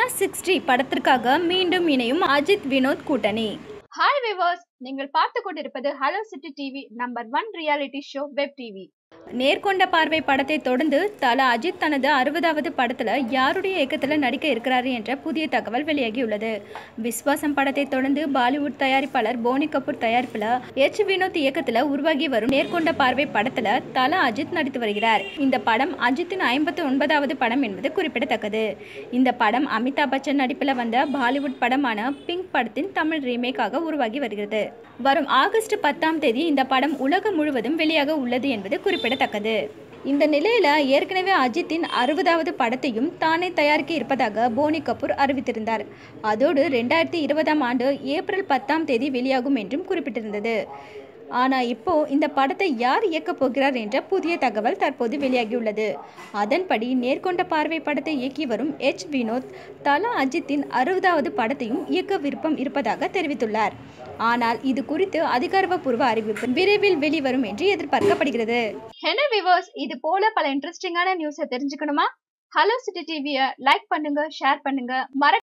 தலா சிக்ஸ்டி படத்திற்காக மீண்டும் இணையும் அஜித் வினோத் கூட்டணி ஹாய் விவர்ஸ் நீங்கள் பார்த்து கொண்டிருப்பது hello city TV number one reality show web TV Nerkonda Paarvai படத்தை தொடர்ந்து தல அஜித் தனது அறுபதாவது படத்துல யாருடைய இயக்கத்துல நடிக்க இருக்கிறாரு என்ற புதிய தகவல் வெளியாகியுள்ளது விஸ்வாசம் படத்தை தொடர்ந்து பாலிவுட் தயாரிப்பாளர் போனி கபூர் தயாரிப்புல எச் வினோத் இயக்கத்துல உருவாகி வரும் நேர்கொண்ட பார்வை படத்துல தல அஜித் நடித்து வருகிறார் இந்த படம் அஜித்தின் ஐம்பத்தி ஒன்பதாவது படம் என்பது குறிப்பிடத்தக்கது இந்த படம் அமிதாப் பச்சன் நடிப்பில் வந்த பாலிவுட் படமான பிங்க் படத்தின் தமிழ் ரீமேக்காக உருவாகி வருகிறது வரும் ஆகஸ்ட் பத்தாம் தேதி இந்த படம் உலகம் முழுவதும் வெளியாக உள்ளது என்பது குறிப்பிடத்தக்கது இந்த நிலையில ஏற்கனவே அஜித்தின் அறுபதாவது படத்தையும் தானே தயாரிக்க இருப்பதாக போனி கபூர் அறிவித்திருந்தார் அதோடு ரெண்டாயிரத்தி இருபதாம் ஆண்டு ஏப்ரல் பத்தாம் தேதி வெளியாகும் என்றும் குறிப்பிட்டிருந்தது ஆனா இப்போ இந்த படத்தை யார் இயக்கப் போகிறார் என்ற புதிய தகவல் தற்போது வெளியாகியுள்ளது அதன்படி நேர்கொண்ட பார்வை படத்தை இயக்கி வரும் எச் வினோத் தலா அஜித்தின் அறுபதாவது படத்தையும் இயக்க விருப்பம் இருப்பதாக தெரிவித்துள்ளார் ஆனால் இது குறித்து அதிகாரப்பூர்வ அறிவிப்பு விரைவில் வெளிவரும் என்று எதிர்பார்க்கப்படுகிறது என்ன விவர்ஸ் இது போல பல இன்ட்ரெஸ்டிங்கான நியூஸை தெரிஞ்சுக்கணுமா ஹலோ சிட்டி டிவியை லைக் பண்ணுங்க ஷேர் பண்ணுங்க மற